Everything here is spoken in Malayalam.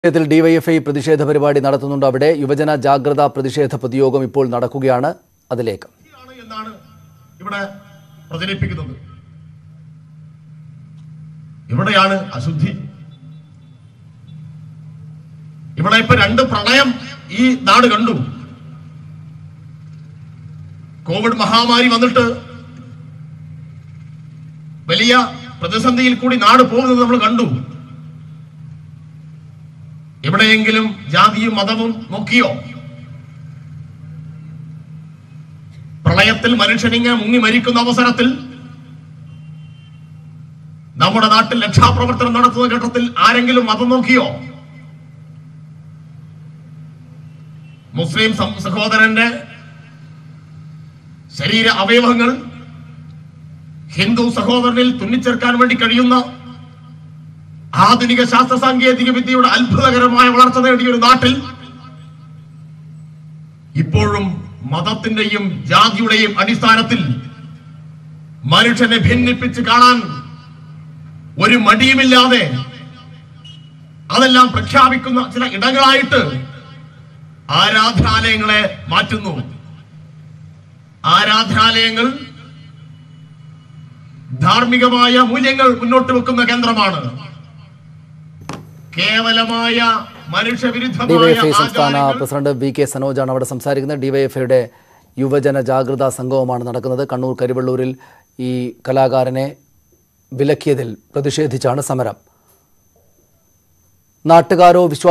വിഷയത്തിൽ ഡിവൈഎഫ്ഐ പ്രതിഷേധ പരിപാടി നടത്തുന്നുണ്ട് അവിടെ യുവജന ജാഗ്രതാ പ്രതിഷേധ പൊതുയോഗം ഇപ്പോൾ നടക്കുകയാണ് അതിലേക്ക് ആണ് എന്നാണ് ഇവിടെ പ്രചരിപ്പിക്കുന്നത് ഇവിടെയാണ് അശുദ്ധി ഇവിടെ ഇപ്പൊ രണ്ട് പ്രളയം ഈ നാട് കണ്ടു കോവിഡ് മഹാമാരി വന്നിട്ട് വലിയ പ്രതിസന്ധിയിൽ കൂടി നാട് പോകുന്നത് നമ്മൾ കണ്ടു എവിടെയെങ്കിലും ജാതിയും മതവും നോക്കിയോ പ്രളയത്തിൽ മനുഷ്യനിങ്ങനെ മുങ്ങി മരിക്കുന്ന അവസരത്തിൽ നമ്മുടെ നാട്ടിൽ രക്ഷാപ്രവർത്തനം നടത്തുന്ന ഘട്ടത്തിൽ ആരെങ്കിലും മതം നോക്കിയോ മുസ്ലിം സം- സഹോദരന്റെ ശരീര അവയവങ്ങൾ ഹിന്ദു സഹോദരനിൽ തുന്നിച്ചേർക്കാൻ വേണ്ടി കഴിയുന്ന ആധുനിക ശാസ്ത്ര സാങ്കേതിക വിദ്യയുടെ അത്ഭുതകരമായ വളർച്ച നേടിയ ഒരു നാട്ടിൽ ഇപ്പോഴും മതത്തിന്റെയും ജാതിയുടെയും അടിസ്ഥാനത്തിൽ മനുഷ്യനെ ഭിന്നിപ്പിച്ച് കാണാൻ ഒരു മടിയുമില്ലാതെ അതെല്ലാം പ്രഖ്യാപിക്കുന്ന ചില ഇടങ്ങളായിട്ട് ആരാധനാലയങ്ങളെ മാറ്റുന്നു ആരാധനാലയങ്ങൾ ധാർമ്മികമായ മൂല്യങ്ങൾ മുന്നോട്ട് വെക്കുന്ന കേന്ദ്രമാണ് കേവലമായ മനുഷ്യവിരുദ്ധമായ ഡിവൈഎഫ്ഐ സംസ്ഥാന ആചാരങ്ങൾ പ്രസിഡന്റ് വി കെ സനോജാണ് അവിടെ സംസാരിക്കുന്നത് ഡിവൈഎഫ്ഐയുടെ യുവജന ജാഗ്രതാ സംഗമമാണ് നടക്കുന്നത് കണ്ണൂർ കരിവള്ളൂരിൽ ഈ കലാകാരനെ വിലക്കിയതിൽ പ്രതിഷേധിച്ചാണ് സമരം നാട്ടുകാരോ വിശ്വാ